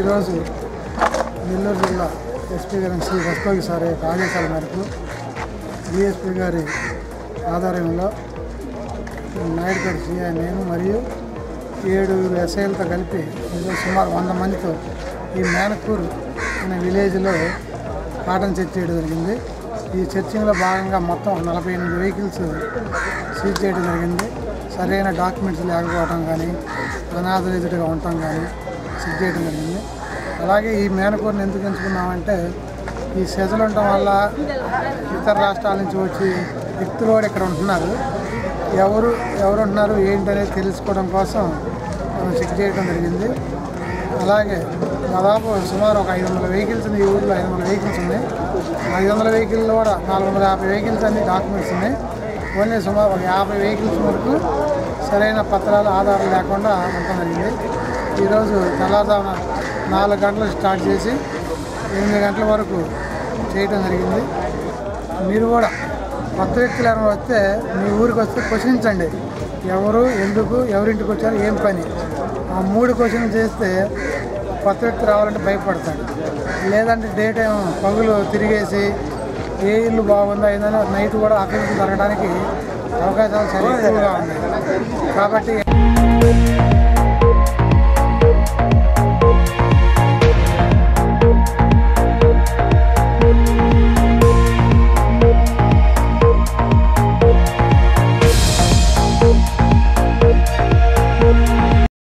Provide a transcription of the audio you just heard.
ఈరోజు నెల్లూరు జిల్లా ఎస్పీ గారి శ్రీ రస్తోగి సార్ యొక్క ఆదేశాల మేరకు డిఎస్పీ గారి ఆధ్వర్యంలో నాయుడుపేట సిఐ నేను మరియు ఏడు ఎస్ఐలతో కలిపి ఈరోజు సుమారు వంద మందితో ఈ మేనకూరు అనే విలేజ్లో కాటన్ చర్చ్ చేయడం జరిగింది ఈ చర్చింగ్లో భాగంగా మొత్తం నలభై ఎనిమిది వెహికల్స్ సీజ్ చేయడం జరిగింది సరైన డాక్యుమెంట్స్ లేకపోవడం కానీ అనాథలు ఎదుటిగా ఉండటం కానీ సీజ్ చేయడం జరిగింది అలాగే ఈ మేనకూరుని ఎందుకు ఎంచుకున్నామంటే ఈ సెజలు ఉండటం వల్ల ఇతర రాష్ట్రాల నుంచి వచ్చి వ్యక్తులు కూడా ఇక్కడ ఉంటున్నారు ఎవరు ఎవరు ఉంటున్నారు ఏంటనేది తెలుసుకోవడం కోసం మనం చెక్ చేయడం జరిగింది అలాగే దాదాపు సుమారు ఒక ఐదు వందల వెహికల్స్ ఈ ఊళ్ళో ఐదు వందల వెహికల్స్ ఉన్నాయి ఐదు వందల వెహికల్లో కూడా నాలుగు వందల యాభై వెహికల్స్ అన్ని డాక్యుమెంట్స్ ఉన్నాయి ఓన్లీ సుమారు ఒక యాభై వెహికల్స్ వరకు సరైన పత్రాలు ఆధారం లేకుండా ఉండటం జరిగింది ఈరోజు తెల్లవారుజామున నాలుగు గంటలకు స్టార్ట్ చేసి ఎనిమిది గంటల వరకు చేయటం జరిగింది మీరు కూడా కొత్త వ్యక్తులు ఎవరైనా వస్తే మీ ఊరికి వస్తే క్వశ్చనించండి ఎవరు ఎందుకు ఎవరింటికి వచ్చారు ఏం పని ఆ మూడు క్వశ్చన్లు చేస్తే కొత్త వ్యక్తి రావాలంటే భయపడతాడు లేదంటే డే టైం పగులు తిరిగేసి ఏ ఇల్లు బాగుందో ఏదైనా నైట్ కూడా అక్కడికి జరగడానికి అవకాశాలు చాలా ఎక్కువగా ఉన్నాయి కాబట్టి